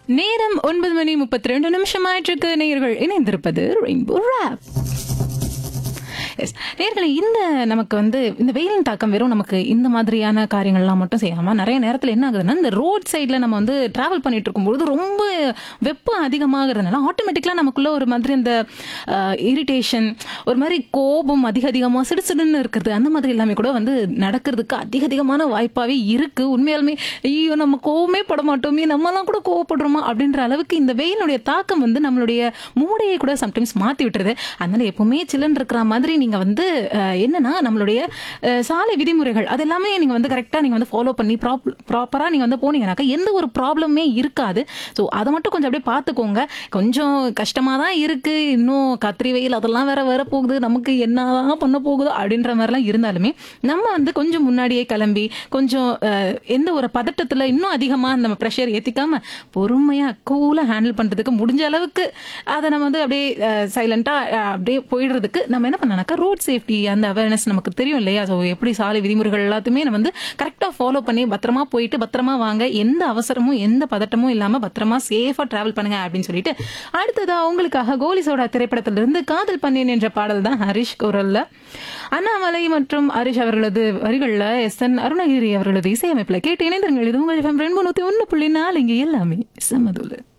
நேரம் ஒன்பது மணி முப்பத்தி ரெண்டு நிமிஷம் ஆயிட்டிருக்கு நேயர்கள் இணைந்திருப்பது ரெயின்போ ரேப் எஸ் நேர்களை இந்த நமக்கு வந்து இந்த வெயிலின் தாக்கம் வெறும் நமக்கு இந்த மாதிரியான காரியங்கள்லாம் மட்டும் செய்யாம நிறைய நேரத்தில் என்ன ஆகுதுன்னா இந்த ரோட் சைடில் நம்ம வந்து டிராவல் பண்ணிட்டு இருக்கும்பொழுது ரொம்ப வெப்பம் அதிகமாகிறதுனால ஆட்டோமேட்டிக்கலாக நமக்குள்ள ஒரு மாதிரி அந்த இரிட்டேஷன் ஒரு மாதிரி கோபம் அதிக அதிகமாக சிடுசிடுன்னு இருக்கிறது அந்த மாதிரி எல்லாமே கூட வந்து நடக்கிறதுக்கு அதிக அதிகமான வாய்ப்பாகவே இருக்கு உண்மையாலுமே ஐயோ நம்ம கோவமே பட மாட்டோமே நம்மலாம் கூட கோவப்படுறோமா அப்படின்ற அளவுக்கு இந்த வெயிலுடைய தாக்கம் வந்து நம்மளுடைய மூடையை கூட சம்டைம்ஸ் மாற்றி விட்டுருது அதனால எப்பவுமே சில்லுன்னு இருக்கிற மாதிரி நீங்கள் வந்து அஹ், என்னன்னா நம்மளுடைய அஹ், சாலை விதிமுறைகள் அது எல்லாமே நீங்கள் வந்து கரெக்டாக நீங்கள் வந்து ஃபாலோ பண்ணி ப்ராப் ப்ராப்பராக நீங்கள் வந்து போனீங்கன்னாக்கா எந்த ஒரு ப்ராப்ளமே இருக்காது ஸோ அதை மட்டும் கொஞ்சம் அப்படியே பார்த்துக்கோங்க கொஞ்சம் கஷ்டமாக தான் இருக்குது இன்னும் கத்திரி வெயில் அதெல்லாம் வேற வர போகுது நமக்கு என்னதான் பண்ண போகுதோ அப்படின்ற மாதிரிலாம் இருந்தாலுமே நம்ம வந்து கொஞ்சம் முன்னாடியே கிளம்பி கொஞ்சம் அஹ், எந்த ஒரு பதட்டத்தில் இன்னும் அதிகமாக நம்ம ப்ரெஷர் ஏற்றிக்காம பொறுமையாக கூலாக ஹேண்டில் பண்ணுறதுக்கு முடிஞ்ச அளவுக்கு அதை நம்ம வந்து அப்படியே சைலண்ட்டாக அப்படியே போயிடுறதுக்கு நம்ம என்ன பண்ணனாக்கா ரோட் சேஃப்டி அந்த அவேர்னஸ் நமக்கு தெரியும் இல்லையா ஸோ எப்படி சாலை விதிமுறைகள் எல்லாத்தையுமே நம்ம வந்து கரெக்டாக ஃபாலோ பண்ணி பத்திரமா போயிட்டு பத்திரமா வாங்க எந்த அவசரமும் எந்த பதட்டமும் இல்லாமல் பத்திரமா சேஃபாக டிராவல் பண்ணுங்க அப்படின்னு சொல்லிட்டு அடுத்ததா உங்களுக்காக கோலி சோடா திரைப்படத்திலிருந்து காதல் பண்ணேன் என்ற பாடல் தான் ஹரிஷ் குரல்ல அண்ணாமலை மற்றும் ஹரிஷ் அவர்களது வரிகளில் எஸ் என் அருணகிரி அவர்களது இசையமைப்பில் கேட்டு இணைந்திருங்கள் இது உங்கள் ரெண்டு நூற்றி ஒன்று புள்ளி நாலு இங்கே எல்லாமே செம்மதுல